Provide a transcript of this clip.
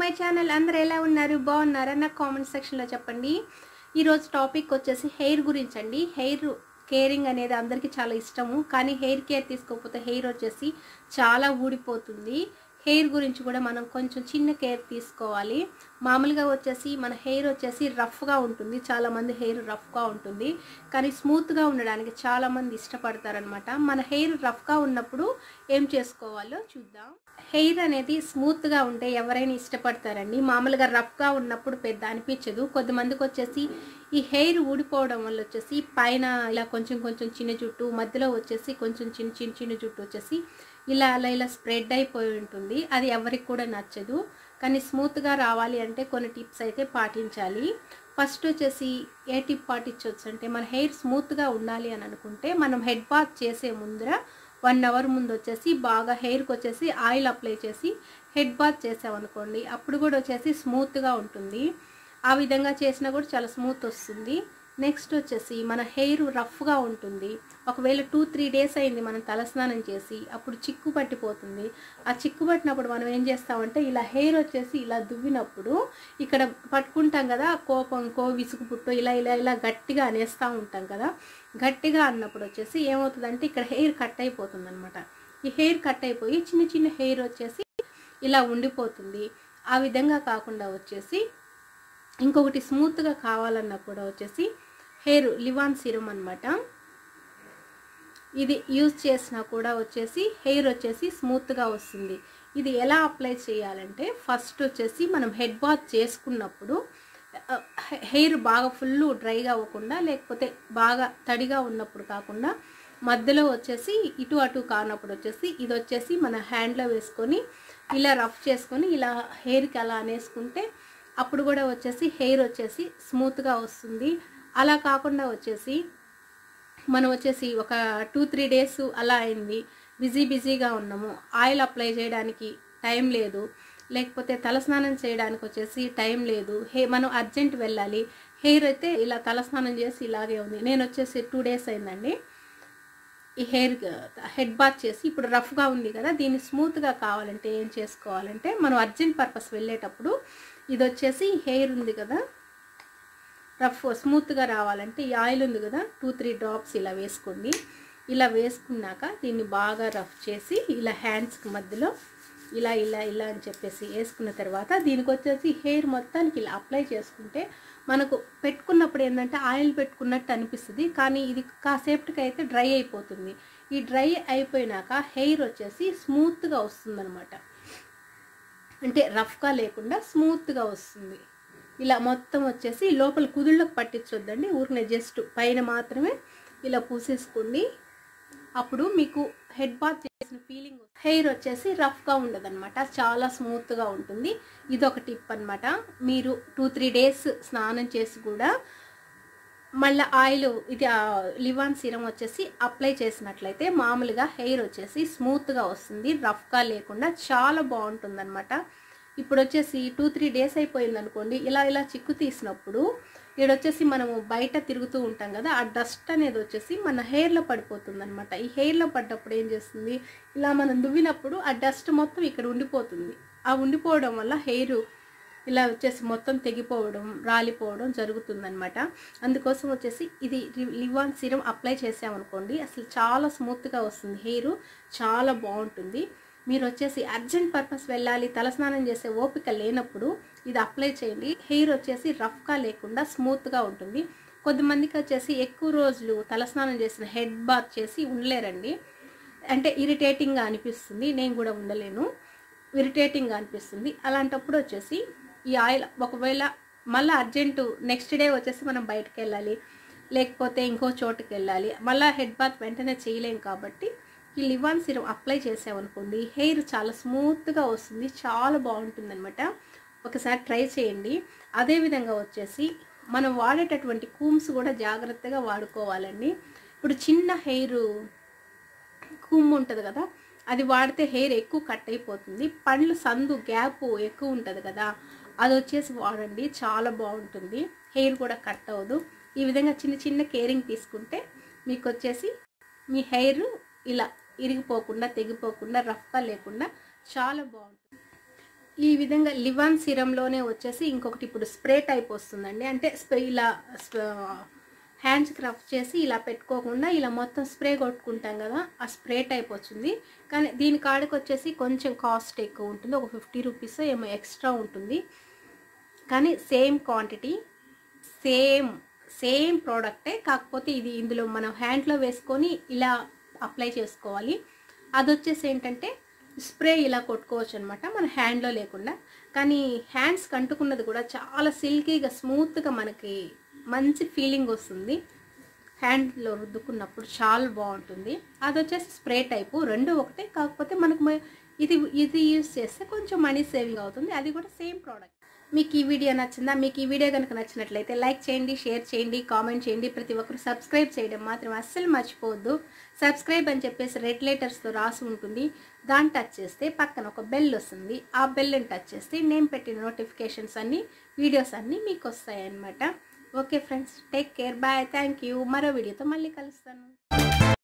my channel అందరు ఎలా ఉన్నారు బాగున్నారా నాకు కామెంట్ సెక్షన్లో చెప్పండి ఈరోజు టాపిక్ వచ్చేసి హెయిర్ గురించి అండి హెయిర్ కేరింగ్ అనేది అందరికీ చాలా ఇష్టము కానీ హెయిర్ కేర్ తీసుకోకపోతే హెయిర్ వచ్చేసి చాలా ఊడిపోతుంది హెయిర్ గురించి కూడా మనం కొంచెం చిన్న కేర్ తీసుకోవాలి మామూలుగా వచ్చేసి మన హెయిర్ వచ్చేసి రఫ్గా ఉంటుంది చాలామంది హెయిర్ రఫ్గా ఉంటుంది కానీ స్మూత్గా ఉండడానికి చాలామంది ఇష్టపడతారనమాట మన హెయిర్ రఫ్గా ఉన్నప్పుడు ఏం చేసుకోవాలో చూద్దాం హెయిర్ అనేది స్మూత్గా ఉంటే ఎవరైనా ఇష్టపడతారండి మామూలుగా రఫ్గా ఉన్నప్పుడు పెద్ద అనిపించదు కొద్దిమందికి వచ్చేసి ఈ హెయిర్ ఊడిపోవడం వల్ల వచ్చేసి పైన ఇలా కొంచెం కొంచెం చిన్న జుట్టు మధ్యలో వచ్చేసి కొంచెం చిన్న చిన్న చిన్న జుట్టు వచ్చేసి ఇలా అలా ఇలా స్ప్రెడ్ అయిపోయి ఉంటుంది అది ఎవరికి కూడా నచ్చదు కానీ స్మూత్గా రావాలి అంటే కొన్ని టిప్స్ అయితే పాటించాలి ఫస్ట్ వచ్చేసి ఏ టిప్ పాటించవచ్చు అంటే మన హెయిర్ స్మూత్గా ఉండాలి అని అనుకుంటే మనం హెడ్ బాత్ చేసే ముందర వన్ అవర్ ముందు వచ్చేసి బాగా హెయిర్కి వచ్చేసి ఆయిల్ అప్లై చేసి హెడ్ బాత్ చేసామనుకోండి అప్పుడు కూడా వచ్చేసి స్మూత్గా ఉంటుంది ఆ విధంగా చేసినా కూడా చాలా స్మూత్ వస్తుంది నెక్స్ట్ వచ్చేసి మన హెయిర్ రఫ్గా ఉంటుంది ఒకవేళ టూ త్రీ డేస్ అయింది మనం తలస్నానం చేసి అప్పుడు చిక్కు పట్టిపోతుంది ఆ చిక్కు పట్టినప్పుడు మనం ఏం చేస్తామంటే ఇలా హెయిర్ వచ్చేసి ఇలా దువ్వినప్పుడు ఇక్కడ పట్టుకుంటాం కదా కోపం కో విసుగు పుట్టు ఇలా ఇలా ఇలా గట్టిగా అనేస్తూ ఉంటాం కదా గట్టిగా అన్నప్పుడు వచ్చేసి ఏమవుతుందంటే ఇక్కడ హెయిర్ కట్ అయిపోతుంది అనమాట ఈ హెయిర్ కట్ అయిపోయి చిన్న చిన్న హెయిర్ వచ్చేసి ఇలా ఉండిపోతుంది ఆ విధంగా కాకుండా వచ్చేసి ఇంకొకటి స్మూత్గా కావాలన్నా కూడా వచ్చేసి హెయిర్ లివాన్ సిరం అనమాట ఇది యూజ్ చేసినా కూడా వచ్చేసి హెయిర్ వచ్చేసి స్మూత్గా వస్తుంది ఇది ఎలా అప్లై చేయాలంటే ఫస్ట్ వచ్చేసి మనం హెడ్ బాత్ చేసుకున్నప్పుడు హెయిర్ బాగా ఫుల్ డ్రైగా అవ్వకుండా లేకపోతే బాగా తడిగా ఉన్నప్పుడు కాకుండా మధ్యలో వచ్చేసి ఇటు అటు కానప్పుడు వచ్చేసి ఇది వచ్చేసి మన హ్యాండ్లో వేసుకొని ఇలా రఫ్ చేసుకొని ఇలా హెయిర్కి అలా అనేసుకుంటే అప్పుడు కూడా వచ్చేసి హెయిర్ వచ్చేసి స్మూత్గా వస్తుంది అలా కాకుండా వచ్చేసి మనం వచ్చేసి ఒక టూ త్రీ డేస్ అలా అయింది బిజీ బిజీగా ఉన్నాము ఆయిల్ అప్లై చేయడానికి టైం లేదు లేకపోతే తలస్నానం చేయడానికి వచ్చేసి టైం లేదు హే మనం అర్జెంట్ వెళ్ళాలి హెయిర్ అయితే ఇలా తలస్నానం చేసి ఇలాగే ఉంది నేను వచ్చేసి టూ డేస్ అయిందండి ఈ హెయిర్ హెడ్ బాత్ చేసి ఇప్పుడు రఫ్గా ఉంది కదా దీన్ని స్మూత్గా కావాలంటే ఏం చేసుకోవాలంటే మనం అర్జెంట్ పర్పస్ వెళ్ళేటప్పుడు ఇది వచ్చేసి హెయిర్ ఉంది కదా రఫ్ స్మూత్గా రావాలంటే ఈ ఆయిల్ ఉంది కదా టూ త్రీ డ్రాప్స్ ఇలా వేసుకోండి ఇలా వేసుకున్నాక దీన్ని బాగా రఫ్ చేసి ఇలా హ్యాండ్స్కి మధ్యలో ఇలా ఇలా ఇలా అని చెప్పేసి వేసుకున్న తర్వాత దీనికి వచ్చేసి హెయిర్ మొత్తానికి ఇలా అప్లై చేసుకుంటే మనకు పెట్టుకున్నప్పుడు ఏంటంటే ఆయిల్ పెట్టుకున్నట్టు అనిపిస్తుంది కానీ ఇది కాసేపటికి అయితే డ్రై అయిపోతుంది ఈ డ్రై అయిపోయినాక హెయిర్ వచ్చేసి స్మూత్గా వస్తుందన్నమాట అంటే రఫ్గా లేకుండా స్మూత్గా వస్తుంది ఇలా మొత్తం వచ్చేసి లోపల కుదుళ్ళకు పట్టించొద్దండి ఊరినే జస్ట్ పైన మాత్రమే ఇలా పూసేసుకోండి అప్పుడు మీకు హెడ్ బాత్ చేసిన ఫీలింగ్ హెయిర్ వచ్చేసి రఫ్గా ఉండదన్నమాట చాలా స్మూత్గా ఉంటుంది ఇది ఒక టిప్ అనమాట మీరు టూ త్రీ డేస్ స్నానం చేసి కూడా మళ్ళీ ఆయిల్ ఇది లివాన్ సిరం వచ్చేసి అప్లై చేసినట్లయితే మామూలుగా హెయిర్ వచ్చేసి స్మూత్గా వస్తుంది రఫ్గా లేకుండా చాలా బాగుంటుంది అనమాట ఇప్పుడు వచ్చేసి టూ త్రీ డేస్ అయిపోయింది అనుకోండి ఇలా ఇలా చిక్కు తీసినప్పుడు ఇక్కడ వచ్చేసి మనము బయట తిరుగుతూ ఉంటాం కదా ఆ డస్ట్ అనేది వచ్చేసి మన హెయిర్లో పడిపోతుంది అనమాట ఈ హెయిర్లో పడ్డప్పుడు ఏం చేస్తుంది ఇలా మనం దువ్వినప్పుడు ఆ డస్ట్ మొత్తం ఇక్కడ ఉండిపోతుంది ఆ ఉండిపోవడం వల్ల హెయిర్ ఇలా వచ్చేసి మొత్తం తెగిపోవడం రాలిపోవడం జరుగుతుందనమాట అందుకోసం వచ్చేసి ఇది లివాన్ సిరం అప్లై చేసామనుకోండి అసలు చాలా స్మూత్గా వస్తుంది హెయిర్ చాలా బాగుంటుంది మీరు వచ్చేసి అర్జెంట్ పర్పస్ వెళ్ళాలి తలస్నానం చేసే ఓపిక లేనప్పుడు ఇది అప్లై చేయండి హెయిర్ వచ్చేసి రఫ్గా లేకుండా స్మూత్గా ఉంటుంది కొద్దిమందికి వచ్చేసి ఎక్కువ రోజులు తలస్నానం చేసిన హెడ్ బాత్ చేసి ఉండలేరండి అంటే ఇరిటేటింగ్గా అనిపిస్తుంది నేను కూడా ఉండలేను ఇరిటేటింగ్గా అనిపిస్తుంది అలాంటప్పుడు వచ్చేసి ఈ ఆయిల్ ఒకవేళ మళ్ళీ అర్జెంటు నెక్స్ట్ డే వచ్చేసి మనం బయటకు వెళ్ళాలి లేకపోతే ఇంకో చోటుకి వెళ్ళాలి మళ్ళీ హెడ్ బాత్ వెంటనే చేయలేం కాబట్టి ఈ లివాన్ సిరం అప్లై చేసామనుకోండి హెయిర్ చాలా స్మూత్గా వస్తుంది చాలా బాగుంటుంది అనమాట ఒకసారి ట్రై చేయండి అదేవిధంగా వచ్చేసి మనం వాడేటటువంటి కూమ్స్ కూడా జాగ్రత్తగా వాడుకోవాలండి ఇప్పుడు చిన్న హెయిర్ కూమ్ ఉంటుంది కదా అది వాడితే హెయిర్ ఎక్కువ కట్ అయిపోతుంది పండ్లు సందు గ్యాప్ ఎక్కువ ఉంటుంది కదా అది వచ్చేసి వాడండి చాలా బాగుంటుంది హెయిర్ కూడా కట్ అవ్వదు ఈ విధంగా చిన్న చిన్న కేరింగ్ తీసుకుంటే మీకు వచ్చేసి మీ హెయిర్ ఇలా ఇరిగిపోకుండా తెగిపోకుండా రఫ్గా లేకుండా చాలా బాగుంటుంది ఈ విధంగా లివాన్ సిరంలోనే వచ్చేసి ఇంకొకటి ఇప్పుడు స్ప్రే టైప్ వస్తుందండి అంటే స్ప్రే ఇలా హ్యాండ్స్ రఫ్ చేసి ఇలా పెట్టుకోకుండా ఇలా మొత్తం స్ప్రే కొట్టుకుంటాం కదా ఆ స్ప్రే టైప్ వచ్చింది కానీ దీని కాడికి వచ్చేసి కొంచెం కాస్ట్ ఎక్కువ ఉంటుంది ఒక ఫిఫ్టీ రూపీస్ ఏమో ఎక్స్ట్రా ఉంటుంది కానీ సేమ్ క్వాంటిటీ సేమ్ సేమ్ ప్రోడక్టే కాకపోతే ఇది ఇందులో మనం హ్యాండ్లో వేసుకొని ఇలా అప్లై చేసుకోవాలి అది వచ్చేసి ఏంటంటే స్ప్రే ఇలా కొట్టుకోవచ్చు అనమాట మన హ్యాండ్లో లేకుండా కానీ హ్యాండ్స్ కంటుకున్నది కూడా చాలా సిల్కీగా స్మూత్గా మనకి మంచి ఫీలింగ్ వస్తుంది హ్యాండ్లో రుద్దుకున్నప్పుడు చాలా బాగుంటుంది అది వచ్చేసి స్ప్రే టైపు రెండు ఒకటే కాకపోతే మనకు మ- ఇది ఇది యూస్ చేస్తే కొంచెం మనీ సేవింగ్ అవుతుంది అది కూడా సేమ్ ప్రోడక్ట్ మీకు ఈ వీడియో నచ్చిందా మీకు ఈ వీడియో కనుక నచ్చినట్లయితే లైక్ చేయండి షేర్ చేయండి కామెంట్ చేయండి ప్రతి ఒక్కరు సబ్స్క్రైబ్ చేయడం మాత్రం అస్సలు మర్చిపోవద్దు సబ్స్క్రైబ్ అని చెప్పేసి రెడ్ లెటర్స్తో రాసి ఉంటుంది దాన్ని టచ్ చేస్తే పక్కన ఒక బెల్ వస్తుంది ఆ బెల్ని టచ్ చేస్తే నేను పెట్టిన నోటిఫికేషన్స్ అన్నీ వీడియోస్ అన్నీ మీకు వస్తాయి అన్నమాట okay friends take care bye thank you మరో వీడియోతో మళ్ళీ కలుస్తాను